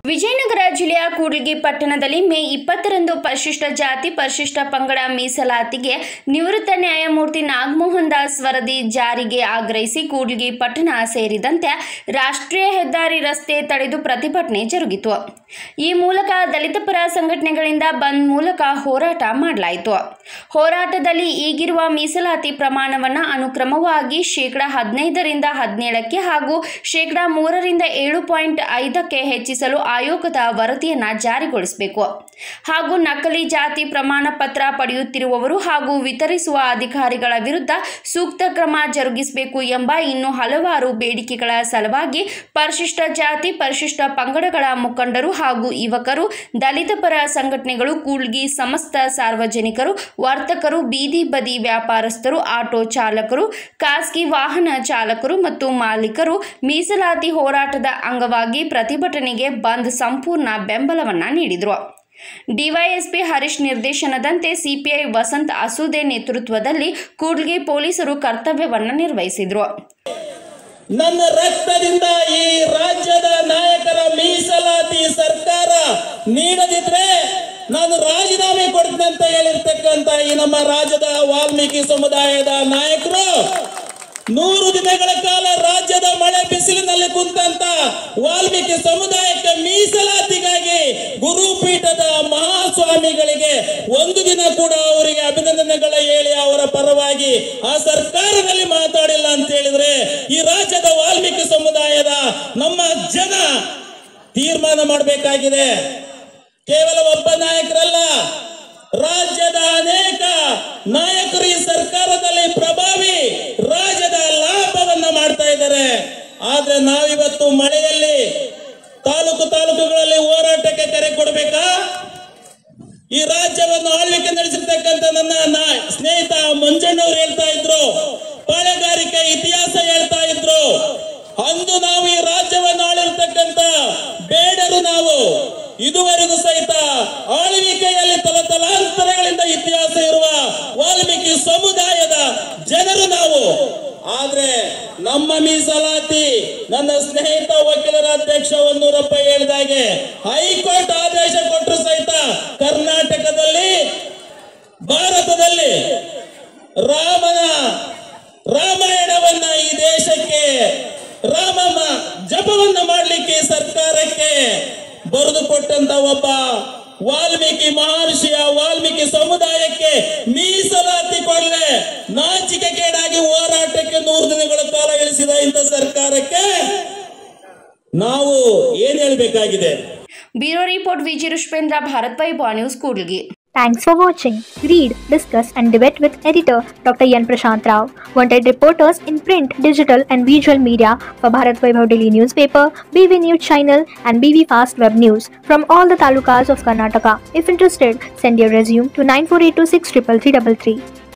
ವಿಜಯನಗರ ಜಿಲ್ಲೆಯ ಕೂಡ್ಲಿಗಿ ಪಟ್ಟಣದಲ್ಲಿ ಮೇ ಇಪ್ಪತ್ತರಂದು ಪರಿಶಿಷ್ಟ ಜಾತಿ ಪರಿಶಿಷ್ಟ ಪಂಗಡ ಮೀಸಲಾತಿಗೆ ನಿವೃತ್ತ ನ್ಯಾಯಮೂರ್ತಿ ನಾಗಮೋಹನ್ ದಾಸ್ ವರದಿ ಜಾರಿಗೆ ಆಗ್ರಹಿಸಿ ಕೂಡ್ಲಿಗಿ ಪಟ್ಟಣ ಸೇರಿದಂತೆ ರಾಷ್ಟ್ರೀಯ ಹೆದ್ದಾರಿ ರಸ್ತೆ ತಡೆದು ಪ್ರತಿಭಟನೆ ಜರುಗಿತು ಈ ಮೂಲಕ ದಲಿತ ಪರ ಸಂಘಟನೆಗಳಿಂದ ಬಂದ್ ಮೂಲಕ ಹೋರಾಟ ಮಾಡಲಾಯಿತು ಹೋರಾಟದಲ್ಲಿ ಈಗಿರುವ ಮೀಸಲಾತಿ ಪ್ರಮಾಣವನ್ನು ಅನುಕ್ರಮವಾಗಿ ಶೇಕಡ ಹದಿನೈದರಿಂದ ಹದಿನೇಳಕ್ಕೆ ಹಾಗೂ ಶೇಕಡ ಮೂರರಿಂದ ಏಳು ಪಾಯಿಂಟ್ ಐದಕ್ಕೆ ಹೆಚ್ಚಿಸಲು ಆಯೋಗದ ವರದಿಯನ್ನ ಜಾರಿಗೊಳಿಸಬೇಕು ಹಾಗೂ ನಕಲಿ ಜಾತಿ ಪ್ರಮಾಣ ಪತ್ರ ಪಡೆಯುತ್ತಿರುವವರು ಹಾಗೂ ವಿತರಿಸುವ ಅಧಿಕಾರಿಗಳ ವಿರುದ್ಧ ಸೂಕ್ತ ಕ್ರಮ ಜರುಗಿಸಬೇಕು ಎಂಬ ಇನ್ನು ಹಲವಾರು ಬೇಡಿಕೆಗಳ ಸಲುವಾಗಿ ಪರಿಶಿಷ್ಟ ಜಾತಿ ಪರಿಶಿಷ್ಟ ಪಂಗಡಗಳ ಮುಖಂಡರು ಹಾಗೂ ಯುವಕರು ದಲಿತ ಪರ ಸಂಘಟನೆಗಳು ಕೂಳ್ಗಿ ಸಮಸ್ತ ಸಾರ್ವಜನಿಕರು ವರ್ತಕರು ಬೀದಿ ಬದಿ ವ್ಯಾಪಾರಸ್ಥರು ಆಟೋ ಚಾಲಕರು ಖಾಸಗಿ ವಾಹನ ಚಾಲಕರು ಮತ್ತು ಮಾಲೀಕರು ಮೀಸಲಾತಿ ಹೋರಾಟದ ಅಂಗವಾಗಿ ಪ್ರತಿಭಟನೆಗೆ ಬಂದ್ ಸಂಪೂರ್ಣ ಬೆಂಬಲವನ್ನ ನೀಡಿದರು ಡಿವೈಎಸ್ಪಿ ಹರೀಶ್ ನಿರ್ದೇಶನದಂತೆ ಸಿಪಿಐ ವಸಂತ್ ಅಸೂದೆ ನೇತೃತ್ವದಲ್ಲಿ ಕೂಡ್ಲಿಗಿ ಪೊಲೀಸರು ಕರ್ತವ್ಯವನ್ನು ನಿರ್ವಹಿಸಿದರು ನನ್ನ ರಕ್ತದಿಂದ ಈ ರಾಜ್ಯದ ನಾಯಕರ ಮೀಸಲಾತಿ ಸರ್ಕಾರ ನೀಡದಿದ್ರೆ ನಾನು ರಾಜೀನಾಮೆ ಕೊಡ್ತೀನಿ ಅಂತ ಹೇಳಿರ್ತಕ್ಕಂತ ಈ ನಮ್ಮ ರಾಜ್ಯದ ವಾಲ್ಮೀಕಿ ಸಮುದಾಯದ ನಾಯಕರು ನೂರು ದಿನಗಳ ಕಾಲ ರಾಜ್ಯದ ಮಳೆ ಬಿಸಿಲಿನಲ್ಲಿ ಕುಂತಂತ ವಾಲ್ಮೀಕಿ ಸಮುದಾಯಕ್ಕೆ ಮೀಸಲಾತಿಗಾಗಿ ಗುರುಪೀಠದ ಮಹಾಸ್ವಾಮಿಗಳಿಗೆ ಒಂದು ದಿನ ಕೂಡ ಅವರಿಗೆ ಅಭಿನಂದನೆಗಳ ಹೇಳಿ ಅವರ ಪರವಾಗಿ ಆ ಸರ್ಕಾರದಲ್ಲಿ ಮಾತಾಡಿಲ್ಲ ಅಂತ ಹೇಳಿದ್ರೆ ಈ ರಾಜ್ಯದ ವಾಲ್ಮೀಕಿ ಸಮುದಾಯದ ನಮ್ಮ ಜನ ತೀರ್ಮಾನ ಮಾಡಬೇಕಾಗಿದೆ ಕೇವಲ ಒಬ್ಬ ನಾಯಕರಲ್ಲ ರಾಜ್ಯದ ಅನೇಕ ನಾಯಕರು ಈ ಸರ್ಕಾರದಲ್ಲಿ ಪ್ರಭಾವಿ ರಾಜ್ಯದ ಲಾಭವನ್ನ ಮಾಡ್ತಾ ಇದ್ದಾರೆ ಆದ್ರೆ ನಾವಿವತ್ತು ಮಳೆಯಲ್ಲಿ ತಾಲೂಕು ತಾಲೂಕುಗಳಲ್ಲಿ ಹೋರಾಟಕ್ಕೆ ಕರೆ ಕೊಡಬೇಕಾ ಈ ರಾಜ್ಯವನ್ನು ಆಳ್ವಿಕೆ ನಡೆಸಿರ್ತಕ್ಕಂಥ ನನ್ನ ನಾ- ಸ್ನೇಹಿತ ಮಂಜಣ್ಣವ್ರು ಹೇಳ್ತಾ ಇದ್ರು ಪಾಳೆಗಾರಿಕೆ ಇತಿಹಾಸ ಹೇಳ್ತಾ ಇದ್ರು ಅಂದು ನಾವು ಈ ರಾಜ್ಯವನ್ನು ಆಳಿರ್ತಕ್ಕಂಥ ಬೇಡರು ನಾವು ಇದುವರೆಗೂ ಸಹಿತ ಆಳ್ವಿಕೆಯಲ್ಲಿ ತಲತಲಾಂತರಗಳಿಂದ ಇತಿಹಾಸ ಇರುವ ವಾಲ್ಮೀಕಿ ಸಮುದಾಯದ ಜನರು ನಾವು ಆದ್ರೆ ನಮ್ಮ ಮೀಸಲಾತಿ ನನ್ನ ಸ್ನೇಹಿತ ವಕೀಲರ ಅಧ್ಯಕ್ಷ ಒಂದೂರಪ್ಪ ಹೇಳಿದಾಗೆ ಹೈಕೋರ್ಟ್ ಆದೇಶ ಕೊಟ್ಟರು ಸಹಿತ ಕರ್ನಾಟಕದಲ್ಲಿ ಭಾರತದಲ್ಲಿ ರಾಮನ ರಾಮಾಯಣವನ್ನ ಈ ದೇಶಕ್ಕೆ ರಾಮಮ್ಮ ಜಪವನ್ನ ಮಾಡಲಿಕ್ಕೆ ಸರ್ಕಾರಕ್ಕೆ ಬರೆದು ಕೊಟ್ಟಂತ ಒಬ್ಬ ವಾಲ್ಮೀಕಿ ಮಹರ್ಷಿಯ ವಾಲ್ಮೀಕಿ ಸಮುದಾಯಕ್ಕೆ ಮೀಸಲಾತಿ ಕೊಡಲೆ ನಾಚಿಕೆಗೇಡಾಗಿ ಹೋರಾಟಕ್ಕೆ ನೂರು ದಿನಗಳ ಕಾಲ ಇಳಿಸಿದ ಇಂಥ ಸರ್ಕಾರಕ್ಕೆ ನಾವು ಏನ್ ಹೇಳ್ಬೇಕಾಗಿದೆ bureau report Viji Rushpendra Bharat Vaibhava news Kudligi Thanks for watching. Read, discuss, and debate with editor Dr. Yan Prashant Rao. Wanted reporters in print, digital, and visual media for Bharat Vaibhav Daily Newspaper, BV News Channel, and BV Fast Web News from all the talukas of Karnataka. If interested, send your resume to 9482633333.